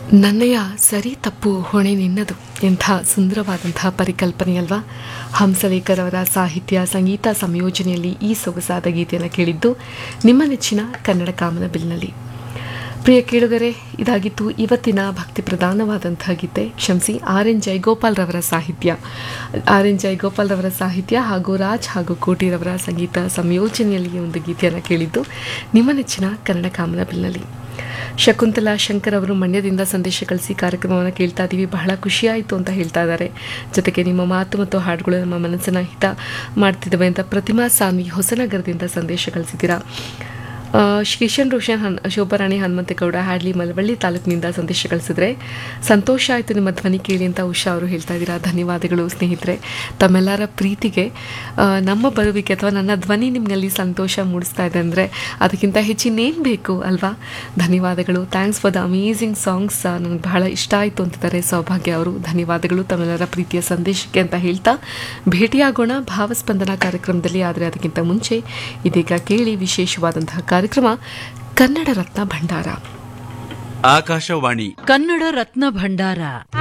ನನ್ನಯ ಸರಿ ತಪ್ಪು ಹೊಣೆ ನಿನ್ನದು ಎಂಥ ಸುಂದರವಾದಂತಹ ಪರಿಕಲ್ಪನೆ ಅಲ್ವಾ ಹಂಸಲೇಖರವರ ಸಾಹಿತ್ಯ ಸಂಗೀತ ಸಂಯೋಜನೆಯಲ್ಲಿ ಈ ಸೊಗಸಾದ ಗೀತೆಯನ್ನು ಕೇಳಿದ್ದು ನಿಮ್ಮ ನೆಚ್ಚಿನ ಕನ್ನಡ ಕಾಮನ ಬಿಲ್ನಲ್ಲಿ ಪ್ರಿಯ ಕೇಳುಗರೆ ಇದಾಗಿತ್ತು ಇವತ್ತಿನ ಭಕ್ತಿ ಪ್ರಧಾನವಾದಂತಹ ಗೀತೆ ಕ್ಷಮಿಸಿ ಆರ್ ಎನ್ ಜಯಗೋಪಾಲ್ ರವರ ಸಾಹಿತ್ಯ ಆರ್ ಎನ್ ಜಯಗೋಪಾಲ್ ರವರ ಸಾಹಿತ್ಯ ಹಾಗೂ ರಾಜ್ ಹಾಗೂ ಕೋಟಿರವರ ಸಂಗೀತ ಸಂಯೋಜನೆಯಲ್ಲಿ ಈ ಒಂದು ಗೀತೆಯನ್ನು ಕೇಳಿದ್ದು ನಿಮ್ಮ ನೆಚ್ಚಿನ ಕನ್ನಡ ಕಾಮನ ಬಿಲ್ನಲ್ಲಿ ಶಕುಂತಲಾ ಶಂಕರ್ ಅವರು ಮಂಡ್ಯದಿಂದ ಸಂದೇಶ ಕಳಿಸಿ ಕಾರ್ಯಕ್ರಮವನ್ನು ಕೇಳ್ತಾ ಇದ್ದೀವಿ ಬಹಳ ಖುಷಿಯಾಯಿತು ಅಂತ ಹೇಳ್ತಾ ಇದ್ದಾರೆ ಜೊತೆಗೆ ನಿಮ್ಮ ಮಾತು ಮತ್ತು ಹಾಡುಗಳು ನಮ್ಮ ಮನಸ್ಸನ್ನ ಹಿತ ಮಾಡ್ತಿದ್ದಾವೆ ಅಂತ ಪ್ರತಿಮಾ ಸಾನ್ವಿ ಹೊಸನಗರದಿಂದ ಸಂದೇಶ ಕಳಿಸಿದ್ದೀರಾ ಆ, ಕಿಶನ್ ರೋಷನ್ ಹನ್ ಶೋಭಾರಾಣಿ ಹನುಮಂತೇಗೌಡ ಹ್ಯಾಡ್ಲಿ ಮಲವಳ್ಳಿ ತಾಲೂಕಿನಿಂದ ಸಂದೇಶ ಕಳಿಸಿದ್ರೆ ಸಂತೋಷ ಆಯಿತು ನಿಮ್ಮ ಧ್ವನಿ ಕೇಳಿ ಅಂತ ಉಷಾ ಅವರು ಹೇಳ್ತಾ ಇದ್ದೀರಾ ಧನ್ಯವಾದಗಳು ಸ್ನೇಹಿತರೆ ತಮ್ಮೆಲ್ಲರ ಪ್ರೀತಿಗೆ ಆ, ನಮ್ಮ ಬರುವಿಕೆ ಅಥವಾ ನನ್ನ ಧ್ವನಿ ನಿಮ್ಮಲ್ಲಿ ಸಂತೋಷ ಮೂಡಿಸ್ತಾ ಇದೆ ಅಂದರೆ ಅದಕ್ಕಿಂತ ಹೆಚ್ಚಿನೇನು ಬೇಕು ಅಲ್ವಾ ಧನ್ಯವಾದಗಳು thanks for the amazing songs ನನಗೆ ಬಹಳ ಇಷ್ಟ ಆಯಿತು ಅಂತಿದ್ದಾರೆ ಸೌಭಾಗ್ಯ ಅವರು ಧನ್ಯವಾದಗಳು ತಮ್ಮೆಲ್ಲರ ಪ್ರೀತಿಯ ಸಂದೇಶಕ್ಕೆ ಅಂತ ಹೇಳ್ತಾ ಭೇಟಿಯಾಗೋಣ ಭಾವಸ್ಪಂದನ ಕಾರ್ಯಕ್ರಮದಲ್ಲಿ ಆದರೆ ಅದಕ್ಕಿಂತ ಮುಂಚೆ ಇದೀಗ ಕೇಳಿ ವಿಶೇಷವಾದಂತಹ ಕಾರ್ಯಕ್ರಮ ಕನ್ನಡ ರತ್ನ ಭಂಡಾರ ಆಕಾಶವಾಣಿ ಕನ್ನಡ ರತ್ನ ಭಂಡಾರ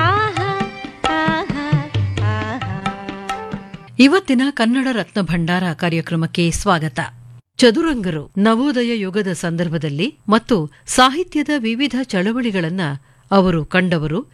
ಇವತ್ತಿನ ಕನ್ನಡ ರತ್ನ ಭಂಡಾರ ಕಾರ್ಯಕ್ರಮಕ್ಕೆ ಸ್ವಾಗತ ಚದುರಂಗರು ನವೋದಯ ಯುಗದ ಸಂದರ್ಭದಲ್ಲಿ ಮತ್ತು ಸಾಹಿತ್ಯದ ವಿವಿಧ ಚಳವಳಿಗಳನ್ನ ಅವರು ಕಂಡವರು